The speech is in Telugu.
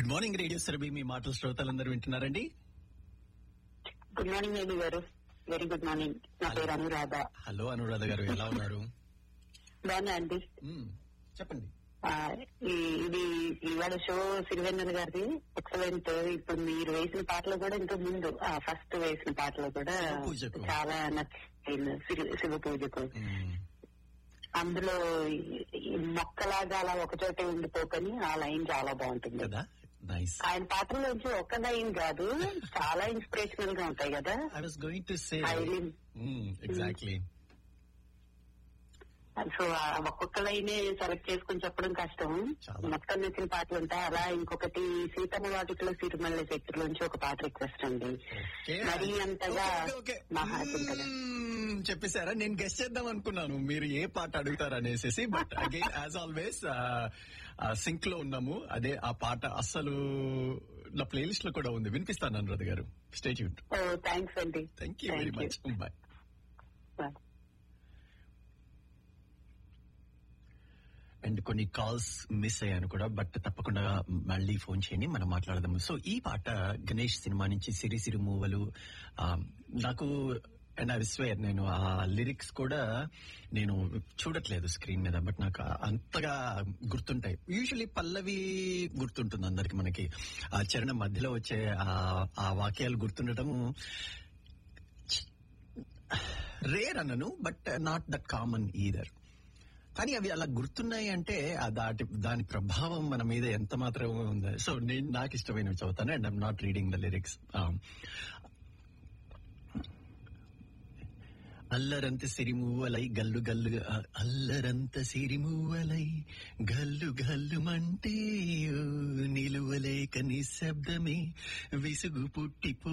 గుడ్ మార్నింగ్ రేడియో సర్బీ మీ మాటల శ్రోతలందరూ వింటున్నారండి గుడ్ మార్నింగ్ మేబీ గారు వెరీ గుడ్ మార్నింగ్ నా పేరు అనురాధ హలో అనురాధ గారు ఎలా ఉన్నారు బాగున్నా అండి మ్మ్, చెప్పండి ఆ, ఈ- ఇది ఇవాళ షో సిరివెన్నెల గారిది ఎక్సలెంట్ ఇప్పుడు మీరు వేసిన పాటలు కూడా ఇంత ముందు ఆ ఫస్ట్ వేసిన పాటలు కూడా శివ పూజకు. చాలా నచ్చింది శివ- శివ పూజకు మ్మ్, అందులో ఈ- ఈ మొక్కలాగా అలా ఒకచోటే ఉండిపోకని ఆ లైన్ చాలా బాగుంటుంది కదా నైస్ ఆయన పాటల్లోంచి ఒక లైన్ కాదు చాలా ఇన్స్పిరేషనల్ గా ఉంటాయి కదా I was going to say ఐలిన్ ఎగ్జాక్ట్లీ సో ఆ ఒక్కొక్క లైనే సెలెక్ట్ చేసుకుని చెప్పడం కష్టం చాలా. మొత్తం నచ్చిన పాటలు ఉంటాయి అలా ఇంకొకటి సీతమ్మ వాటికలో సిరిమల్లె చెట్టులోంచి ఒక పాట రిక్వెస్ట్ అండి మరీ అంతగా మా హార్ట్ ఉంటదా చెప్పేశారా నేను గెస్ట్ చేద్దాం అనుకున్నాను మీరు ఏ పాట అడుగుతారు అనేసి but again as always sync లో ఉన్నాము అదే ఆ పాట అస్సలు నా ప్లేలిస్ట్ లో కూడా ఉంది వినిపిస్తాను అనురాధ గారు స్టేట్ ఓ థ్యాంక్స్ అండి thank you very much bye Bye. And కొన్ని కాల్స్ మిస్ అయ్యాను కూడా బట్ తప్పకుండా మళ్ళీ ఫోన్ చేయండి మనం మాట్లాడదాము సో ఈ పాట గణేష్ సినిమా నుంచి సిరి సిరి మూవలు ఆ, నాకు అండ్ ఐ స్వేర్ నేను ఆ లిరిక్స్ కూడా నేను చూడట్లేదు స్క్రీన్ మీద బట్ నాకు అంతగా గుర్తుంటాయి యూజువలీ పల్లవి గుర్తుంటుంది అందరికి మనకి ఆ చరణం మధ్యలో వచ్చే ఆ- ఆ వాక్యాలు గుర్తుండటం రేర్ అన్నను but not that common either కానీ అవి అలా గుర్తున్నాయి అంటే ఆ దాటి దాని ప్రభావం మన మీద ఎంత మాత్రం ఉంది సో నేను నాకు ఇష్టమైనవి చదువుతాను and I'm not reading the lyrics అల్లరంత సిరిమూవలై గల్లు గల్లు ఆ, అల్లరంత సిరిమూవలై గల్లు గల్లు మంటే నిలువలేక నిశ్శబ్దమే విసుగు పుట్టిపో